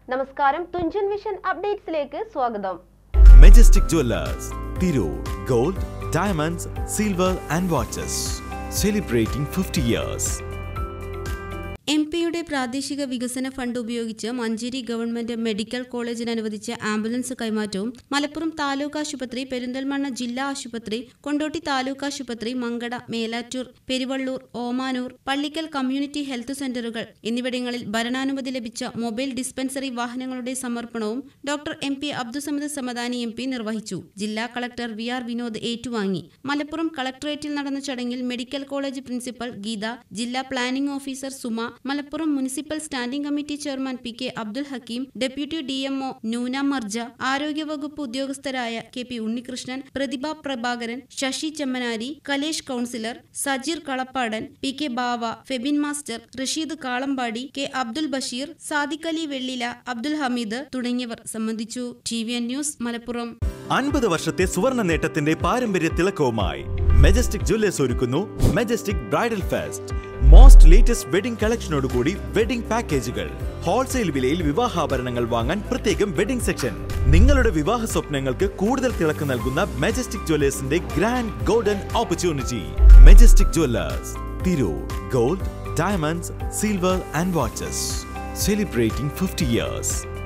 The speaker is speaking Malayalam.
നമസ്കാരം തുഞ്ചൻ വിഷൻ അപ്ഡേറ്റ്സിലേക്ക് സ്വാഗതം majestic jewellers Tirur gold diamonds silver and watches celebrating fifty years M പിയുടെ പ്രാദേശിക വികസന ഫണ്ട് ഉപയോഗിച്ച് മഞ്ചേരി ഗവൺമെന്റ് മെഡിക്കൽ കോളേജിന് അനുവദിച്ച ആംബുലൻസ് കൈമാറ്റവും മലപ്പുറം താലൂക്ക് ആശുപത്രി പെരിന്തൽമണ്ണ ജില്ലാ ആശുപത്രി കൊണ്ടോട്ടി താലൂക്ക് ആശുപത്രി മങ്കട മേലാറ്റൂർ പെരുവള്ളൂർ ഓമാനൂർ പള്ളിക്കൽ കമ്മ്യൂണിറ്റി ഹെൽത്ത് സെന്ററുകൾ എന്നിവിടങ്ങളിൽ ഭരണാനുമതി ലഭിച്ച മൊബൈൽ ഡിസ്പെൻസറി വാഹനങ്ങളുടെ സമർപ്പണവും doctor M P Abdussamad Samadani M P നിർവഹിച്ചു ജില്ലാ കളക്ടർ വി ആർ വിനോദ് ഏറ്റുവാങ്ങി മലപ്പുറം കളക്ടറേറ്റിൽ നടന്ന ചടങ്ങിൽ മെഡിക്കൽ കോളേജ് പ്രിൻസിപ്പൽ ഗീത ജില്ലാ planning officer Suma Malappuram municipal standing committee chairman P K Abdul Hakeem deputy D M O Noona Marja ആരോഗ്യവകുപ്പ് ഉദ്യോഗസ്ഥരായ K P Unnikrishnan Prathibha Prabhakaran Sasi Chemmanari Kalesh councillor Sajeer Kalappadan P K Bava Febin master Rasheed Kalampadi K Abdul Basheer Sadiq Ali Vellila Abdul Hameed തുടങ്ങിയവർ സംബന്ധിച്ചു T V N news Malappuram അൻപത് വർഷത്തെ സുവർണ നേട്ടത്തിന്റെ പാരമ്പര്യ തിളക്കവുമായി മെജസ്റ്റിക് ജുവല്ലേഴ്സ് ഒരുക്കുന്നു majestic bridal fest most latest wedding കളക്ഷനോടുകൂടി വെഡിംഗ് പാക്കേജുകൾ ഹോൾസെയിൽ വിലയിൽ വിവാഹാഭരണങ്ങൾ വാങ്ങാൻ പ്രത്യേകം വെഡിംഗ് സെക്ഷൻ നിങ്ങളുടെ വിവാഹ സ്വപ്നങ്ങൾക്ക് കൂടുതൽ തിളക്കം നൽകുന്ന മെജസ്റ്റിക് ജുവല്ലേഴ്സിന്റെ grand golden opportunity majestic jewellers Tirur gold diamonds silver and watches celebrating fifty years